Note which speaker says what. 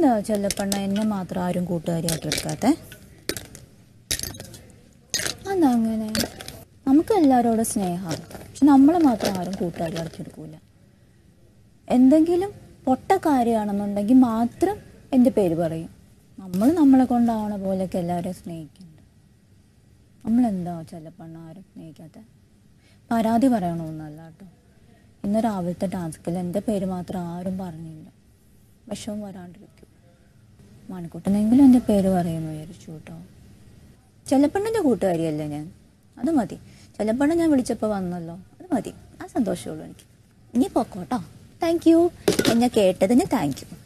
Speaker 1: എന്താ ചെല്ലപ്പണ്ണ എന്നെ മാത്രം ആരും കൂട്ടുകാരിയായിട്ട് എടുക്കാത്തെ അതെന്താ അങ്ങനെ നമുക്ക് എല്ലാവരോടും സ്നേഹമാണ് പക്ഷെ നമ്മളെ മാത്രം ആരും കൂട്ടുകാരിയായിട്ട് എടുക്കൂല എന്തെങ്കിലും പൊട്ട കാര്യമാണെന്നുണ്ടെങ്കിൽ മാത്രം എൻ്റെ പേര് പറയും നമ്മൾ നമ്മളെ കൊണ്ടാവണ പോലെയൊക്കെ എല്ലാവരെയും സ്നേഹിക്കുന്നുണ്ട് നമ്മളെന്താ ചെല്ലപ്പണ്ണ ആരും സ്നേഹിക്കാത്ത പരാതി പറയണമെന്നല്ല കേട്ടോ ഇന്ന് രാവിലത്തെ ടാസ്കിൽ എൻ്റെ പേര് മാത്രം ആരും പറഞ്ഞില്ല വിഷമം വരാണ്ടിരിക്കും മണിക്കൂട്ടനെങ്കിലും എൻ്റെ പേര് പറയുമെന്ന് വിചാരിച്ചു കേട്ടോ ചെല്ലപ്പണ്ണിൻ്റെ കൂട്ടുകാരിയല്ലേ ഞാൻ അത് മതി ചെല്ലപ്പണ്ണ ഞാൻ വിളിച്ചപ്പോൾ വന്നല്ലോ അത് മതി ആ സന്തോഷമുള്ളൂ എനിക്ക് ഇനി പൊക്കോട്ടോ താങ്ക് യു എന്നെ കേട്ടതിന് താങ്ക് യു